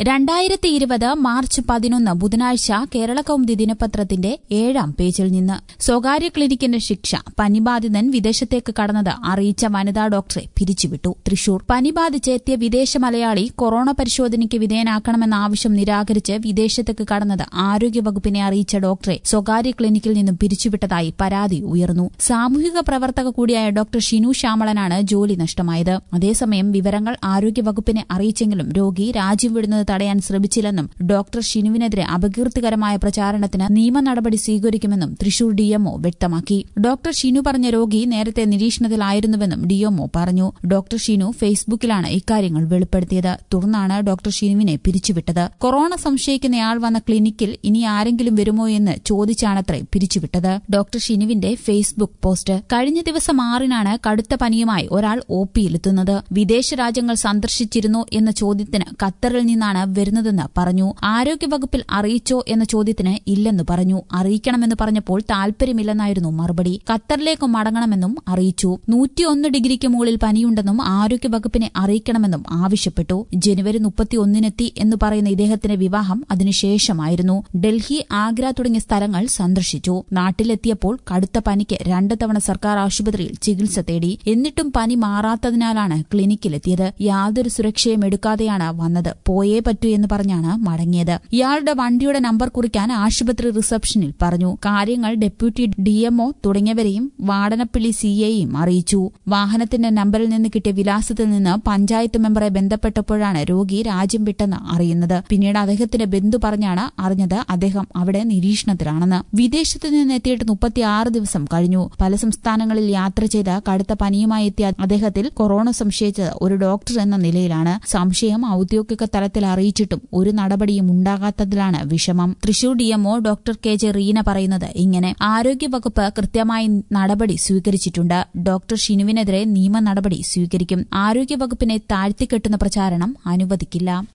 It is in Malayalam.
രണ്ടായിരത്തി ഇരുപത് മാർച്ച് പതിനൊന്ന് ബുധനാഴ്ച കേരള കൗമുദി ദിനപത്രത്തിന്റെ ഏഴാം പേജിൽ നിന്ന് സ്വകാര്യ ക്ലിനിക്കിന്റെ ശിക്ഷ പനിബാധിതൻ വിദേശത്തേക്ക് കടന്നത് അറിയിച്ച വനിതാ ഡോക്ടറെ പിരിച്ചുവിട്ടു തൃശൂർ പനി ബാധിച്ചെത്തിയ വിദേശ മലയാളി കൊറോണ പരിശോധനയ്ക്ക് വിധേയനാക്കണമെന്ന ആവശ്യം നിരാകരിച്ച് വിദേശത്തേക്ക് കടന്നത് ആരോഗ്യവകുപ്പിനെ അറിയിച്ച ഡോക്ടറെ സ്വകാര്യ ക്ലിനിക്കിൽ നിന്നും പിരിച്ചുവിട്ടതായി പരാതി ഉയർന്നു സാമൂഹിക പ്രവർത്തക കൂടിയായ ഡോക്ടർ ഷിനു ശ്യാമളനാണ് ജോലി നഷ്ടമായത് അതേസമയം വിവരങ്ങൾ ആരോഗ്യവകുപ്പിനെ അറിയിച്ചെങ്കിലും രോഗി രാജ്യം വിടുന്നത് തടയാൻ ശ്രമിച്ചില്ലെന്നും ഡോക്ടർ ഷിനുവിനെതിരെ അപകീർത്തികരമായ പ്രചാരണത്തിന് നിയമ നടപടി സ്വീകരിക്കുമെന്നും തൃശൂർ ഡിഎംഒ വ്യക്തമാക്കി ഡോക്ടർ ഷിനു പറഞ്ഞ രോഗി നേരത്തെ നിരീക്ഷണത്തിലായിരുന്നുവെന്നും ഡിഎംഒ പറഞ്ഞു ഡോക്ടർ ഷിനു ഫേസ്ബുക്കിലാണ് ഇക്കാര്യങ്ങൾ വെളിപ്പെടുത്തിയത് തുടർന്നാണ് ഡോക്ടർ ഷിനുവിനെ പിരിച്ചുവിട്ടത് കൊറോണ സംശയിക്കുന്നയാൾ വന്ന ക്ലിനിക്കിൽ ഇനി ആരെങ്കിലും വരുമോ എന്ന് ചോദിച്ചാണത്രേ പിരിച്ചുവിട്ടത് ഡോക്ടർ ഷിനുവിന്റെ ഫേസ്ബുക്ക് പോസ്റ്റ് കഴിഞ്ഞ ദിവസം ആറിനാണ് കടുത്ത പനിയുമായി ഒരാൾ ഒ പിയിലെത്തുന്നത് വിദേശ രാജ്യങ്ങൾ സന്ദർശിച്ചിരുന്നോ എന്ന ചോദ്യത്തിന് ഖത്തറിൽ നിന്നാണ് വരുന്നതെന്ന് പറഞ്ഞു ആരോഗ്യവകുപ്പിൽ അറിയിച്ചോ എന്ന ചോദ്യത്തിന് ഇല്ലെന്ന് പറഞ്ഞു അറിയിക്കണമെന്ന് പറഞ്ഞപ്പോൾ താൽപര്യമില്ലെന്നായിരുന്നു മറുപടി ഖത്തറിലേക്ക് മടങ്ങണമെന്നും അറിയിച്ചു നൂറ്റിയൊന്ന് ഡിഗ്രിക്ക് മുകളിൽ പനിയുണ്ടെന്നും ആരോഗ്യവകുപ്പിനെ അറിയിക്കണമെന്നും ആവശ്യപ്പെട്ടു ജനുവരി മുപ്പത്തിയൊന്നിനെത്തി എന്ന് പറയുന്ന ഇദ്ദേഹത്തിന്റെ വിവാഹം അതിനുശേഷമായിരുന്നു ഡൽഹി ആഗ്ര തുടങ്ങിയ സ്ഥലങ്ങൾ സന്ദർശിച്ചു നാട്ടിലെത്തിയപ്പോൾ കടുത്ത പനിക്ക് രണ്ട് തവണ സർക്കാർ ആശുപത്രിയിൽ ചികിത്സ തേടി എന്നിട്ടും പനി മാറാത്തതിനാലാണ് ക്ലിനിക്കിലെത്തിയത് യാതൊരു സുരക്ഷയും എടുക്കാതെയാണ് വന്നത് പോയേ പറ്റൂ എന്ന് പറഞ്ഞാണ് മടങ്ങിയത് ഇയാളുടെ വണ്ടിയുടെ നമ്പർ കുറിക്കാൻ ആശുപത്രി റിസപ്ഷനിൽ പറഞ്ഞു കാര്യങ്ങൾ ഡെപ്യൂട്ടി ഡിഎംഒ തുടങ്ങിയവരെയും വാടനപ്പള്ളി സിയെയും അറിയിച്ചു വാഹനത്തിന്റെ നമ്പറിൽ നിന്ന് കിട്ടിയ വിലാസത്തിൽ നിന്ന് പഞ്ചായത്ത് മെമ്പറെ ബന്ധപ്പെട്ടപ്പോഴാണ് രോഗി രാജ്യം വിട്ടെന്ന് അറിയുന്നത് പിന്നീട് അദ്ദേഹത്തിന്റെ ബന്ധു പറഞ്ഞാണ് അറിഞ്ഞത് അദ്ദേഹം അവിടെ നിരീക്ഷണത്തിലാണെന്ന് വിദേശത്ത് നിന്ന് എത്തിയിട്ട് മുപ്പത്തിയാറ് ദിവസം കഴിഞ്ഞു പല സംസ്ഥാനങ്ങളിൽ യാത്ര ചെയ്ത് കടുത്ത പനിയുമായി എത്തിയ അദ്ദേഹത്തിൽ കൊറോണ സംശയിച്ചത് ഒരു ഡോക്ടർ എന്ന നിലയിലാണ് സംശയം ഔദ്യോഗിക തലത്തിൽ അറിയിച്ചിട്ടും ഒരു നടപടിയും ഉണ്ടാകാത്തതിലാണ് വിഷമം Thrissur DMO doctor K J Reena പറയുന്നത് ഇങ്ങനെ ആരോഗ്യവകുപ്പ് കൃത്യമായി നടപടി സ്വീകരിച്ചിട്ടുണ്ട് ഡോക്ടർ ഷിനുവിനെതിരെ നിയമ നടപടി സ്വീകരിക്കും ആരോഗ്യവകുപ്പിനെ താഴ്ത്തിക്കെട്ടുന്ന പ്രചാരണം അനുവദിക്കില്ല